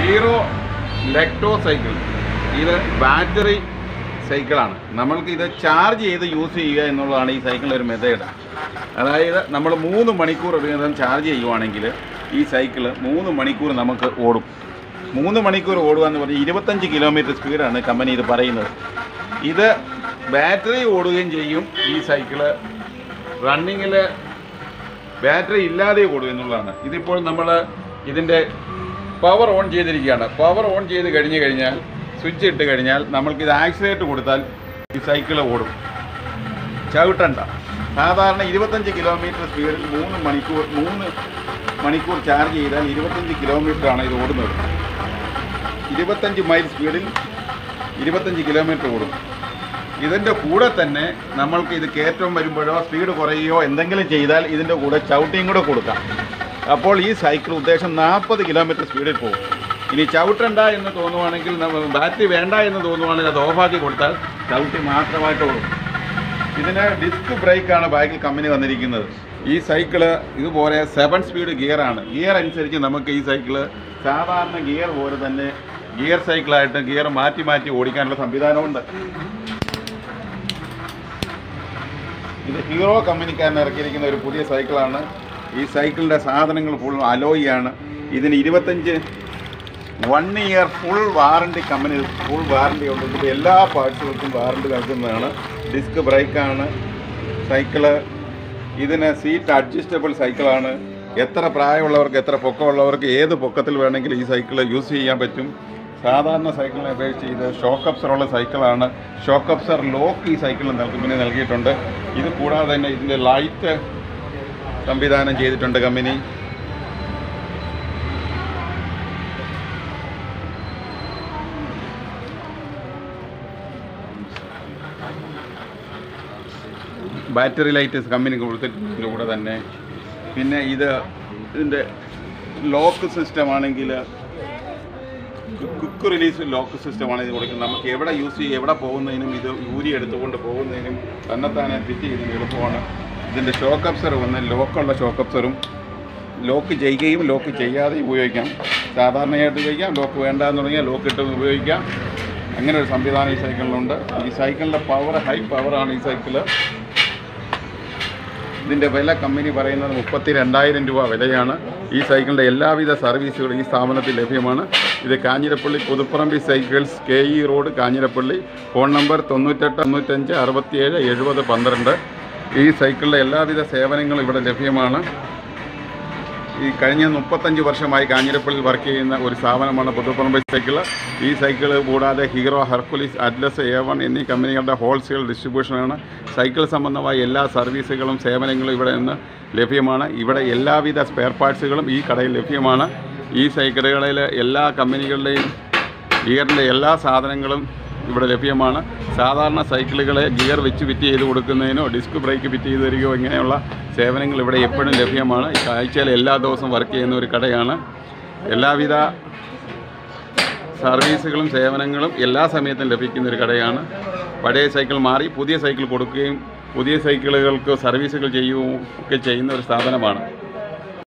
hero Lectro cycle ഇത് battery സൈക്കിളാണ് നമ്മൾക്ക് ഇത് ചാർജ് ചെയ്ത് യൂസ് ചെയ്യുക എന്നുള്ളതാണ് ഈ സൈക്കിളിൻ്റെ ഒരു മെത്തേഡ് അതായത് നമ്മൾ മൂന്ന് മണിക്കൂർ വീതം ചാർജ് ചെയ്യുവാണെങ്കിൽ ഈ സൈക്കിള് മൂന്ന് മണിക്കൂർ നമുക്ക് ഓടും മൂന്ന് മണിക്കൂർ ഓടുക എന്ന് പറഞ്ഞാൽ ഇരുപത്തഞ്ച് കിലോമീറ്റർ സ്പീഡാണ് കമ്പനി ഇത് പറയുന്നത് ഇത് ബാറ്ററി ഓടുകയും ചെയ്യും ഈ സൈക്കിള് റണ്ണിങ്ങിൽ ബാറ്ററി ഇല്ലാതെ ഓടും എന്നുള്ളതാണ് ഇതിപ്പോൾ നമ്മൾ ഇതിൻ്റെ പവർ ഓൺ ചെയ്തിരിക്കുകയാണ് പവർ ഓൺ ചെയ്ത് കഴിഞ്ഞ് കഴിഞ്ഞാൽ സ്വിച്ച് ഇട്ട് കഴിഞ്ഞാൽ നമ്മൾക്ക് ഇത് ആക്സിലേറ്റർ കൊടുത്താൽ ഈ സൈക്കിൾ ഓടും ചവിട്ടണ്ട സാധാരണ ഇരുപത്തഞ്ച് കിലോമീറ്റർ സ്പീഡിൽ മൂന്ന് മണിക്കൂർ മൂന്ന് മണിക്കൂർ ചാർജ് ചെയ്താൽ ഇരുപത്തഞ്ച് കിലോമീറ്ററാണ് ഇത് ഓടുന്നത് ഇരുപത്തഞ്ച് മൈൽ സ്പീഡിൽ ഇരുപത്തഞ്ച് കിലോമീറ്റർ ഓടും ഇതിൻ്റെ കൂടെ തന്നെ നമ്മൾക്ക് ഇത് കയറ്റം വരുമ്പോഴോ സ്പീഡ് കുറയുകയോ എന്തെങ്കിലും ചെയ്താൽ ഇതിൻ്റെ കൂടെ ചവിട്ടിയും കൂടെ കൊടുക്കാം അപ്പോൾ ഈ സൈക്കിൾ ഉദ്ദേശം നാൽപ്പത് കിലോമീറ്റർ സ്പീഡിൽ പോകും ഇനി ചവിട്ടണ്ട എന്ന് തോന്നുവാണെങ്കിൽ നമ്മ- ബാറ്ററി വേണ്ട എന്ന് തോന്നുവാണെങ്കിൽ അത് ഓഫാക്കി കൊടുത്താൽ ചവിട്ടി മാത്രമായിട്ട് ഓടും ഇതിന് ഡിസ്ക് ബ്രേക്കാണ് ബാക്കിൽ കമ്പനി വന്നിരിക്കുന്നത് ഈ സൈക്കിള് ഇതുപോലെ സെവൻ സ്പീഡ് ഗിയറാണ് ഗിയർ അനുസരിച്ച് നമുക്ക് ഈ സൈക്കിള് സാധാരണ ഗിയർ പോലെ തന്നെ ഗിയർ സൈക്കിളായിട്ട് ഗിയർ മാറ്റി മാറ്റി ഓടിക്കാനുള്ള സംവിധാനമുണ്ട് ഇത് ഹീറോ കമ്പനിക്കാരൻ ഇറക്കിയിരിക്കുന്ന ഒരു പുതിയ സൈക്കിളാണ് ഈ സൈക്കിളിൻ്റെ സാധനങ്ങൾ ഫുൾ അലോയി ആണ് ഇതിന് ഇരുപത്തഞ്ച് one year full warranty company full warranty ഉണ്ട് ഇതിൻ്റെ എല്ലാ പാർട്സുകൾക്കും വാറണ്ടി നൽകുന്നതാണ് ഡിസ്ക് ബ്രേക്കാണ് സൈക്കിള് ഇതിന് സീറ്റ് അഡ്ജസ്റ്റബിൾ സൈക്കിളാണ് എത്ര പ്രായമുള്ളവർക്ക് എത്ര പൊക്കമുള്ളവർക്ക് ഏത് പൊക്കത്തിൽ വേണമെങ്കിലും ഈ സൈക്കിൾ യൂസ് ചെയ്യാൻ പറ്റും സാധാരണ സൈക്കിളിനെ അപേക്ഷിച്ച് ഇത് ഷോക്ക് അപ്സറുള്ള സൈക്കിളാണ് ഷോക്ക് അപ്സർ ലോക്ക് ഈ സൈക്കിളിൽ നൽകുമ്പോൾ നൽകിയിട്ടുണ്ട് ഇത് കൂടാതെ തന്നെ ഇതിൻ്റെ ലൈറ്റ് സംവിധാനം ചെയ്തിട്ടുണ്ട് കമ്പനി ബാറ്ററി ലൈറ്റ് കമ്പനി കൊടുത്തിട്ടുണ്ട് കൂടെ തന്നെ പിന്നെ ഇത് ഇതിൻ്റെ ലോക്ക് സിസ്റ്റം ആണെങ്കിൽ ക്വിക്ക് റിലീസ് ലോക്ക് സിസ്റ്റമാണ് ഇത് കൊടുക്കുന്നത് നമുക്ക് എവിടെ യൂസ് ചെയ്യും എവിടെ പോകുന്നതിനും ഇത് ഊരി എടുത്തുകൊണ്ട് പോകുന്നതിനും തന്നെത്താനെ ഫിറ്റ് ചെയ്യുന്നതിന് എളുപ്പമാണ് ഇതിൻ്റെ ഷോക്ക് അപ്സർ വന്ന് ലോക്കുള്ള ഷോക്ക് അപ്സറും ലോക്ക് ചെയ്യുകയും ലോക്ക് ചെയ്യാതെ ഉപയോഗിക്കാം സാധാരണയായിട്ട് ഉപയോഗിക്കാം ലോക്ക് വേണ്ട എന്ന് തുടങ്ങിയാൽ ലോക്ക് ഇട്ട് ഉപയോഗിക്കാം അങ്ങനെ ഒരു സംവിധാനം ഈ സൈക്കിളിലുണ്ട് ഈ സൈക്കിളിൻ്റെ പവർ ഹൈ പവറാണ് ഈ സൈക്കിള് ഇതിൻ്റെ വില കമ്പനി പറയുന്നത് മുപ്പത്തി രണ്ടായിരം രൂപ വിലയാണ് ഈ സൈക്കിളിൻ്റെ എല്ലാവിധ സർവീസുകളും ഈ സ്ഥാപനത്തിൽ ലഭ്യമാണ് ഇത് Kanjirappally Puthupparambi cycles K E road Kanjirappally phone number തൊണ്ണൂറ്റെട്ട് തൊണ്ണൂറ്റഞ്ച് അറുപത്തിയേഴ് എഴുപത് പന്ത്രണ്ട് ഈ സൈക്കിളിൻ്റെ എല്ലാവിധ സേവനങ്ങളും ഇവിടെ ലഭ്യമാണ് ഈ കഴിഞ്ഞ മുപ്പത്തഞ്ച് വർഷമായി കാഞ്ഞിരപ്പള്ളിയിൽ വർക്ക് ചെയ്യുന്ന ഒരു സ്ഥാപനമാണ് പുതുപ്പറമ്പ് സൈക്കിൾ ഈ സൈക്കിൾ കൂടാതെ Hero Hercules Atlas A one എന്നീ കമ്പനികളുടെ ഹോൾസെയിൽ ഡിസ്ട്രിബ്യൂഷനാണ് സൈക്കിൾ സംബന്ധമായ എല്ലാ സർവീസുകളും സേവനങ്ങളും ഇവിടെ നിന്ന് ലഭ്യമാണ് ഇവിടെ എല്ലാവിധ സ്പെയർ പാർട്സുകളും ഈ കടയിൽ ലഭ്യമാണ് ഈ സൈക്കിളുകളിൽ എല്ലാ കമ്പനികളുടെയും ഗിയറിൻ്റെ എല്ലാ സാധനങ്ങളും ഇവിടെ ലഭ്യമാണ് സാധാരണ സൈക്കിളുകളെ ഗിയർ വെച്ച് ഫിറ്റ് ചെയ്ത് കൊടുക്കുന്നതിനോ ഡിസ്ക് ബ്രേക്ക് ഫിറ്റ് ചെയ്ത് തരികയോ ഇങ്ങനെയുള്ള സേവനങ്ങൾ ഇവിടെ എപ്പോഴും ലഭ്യമാണ് ഈ ആഴ്ചയിൽ എല്ലാ ദിവസവും വർക്ക് ചെയ്യുന്ന ഒരു കടയാണ് എല്ലാവിധ സർവീസുകളും സേവനങ്ങളും എല്ലാ സമയത്തും ലഭിക്കുന്ന ഒരു കടയാണ് പഴയ സൈക്കിൾ മാറി പുതിയ സൈക്കിൾ കൊടുക്കുകയും പുതിയ സൈക്കിളുകൾക്ക് സർവീസുകൾ ചെയ്യുകയും ഒക്കെ ചെയ്യുന്ന ഒരു സ്ഥാപനമാണ്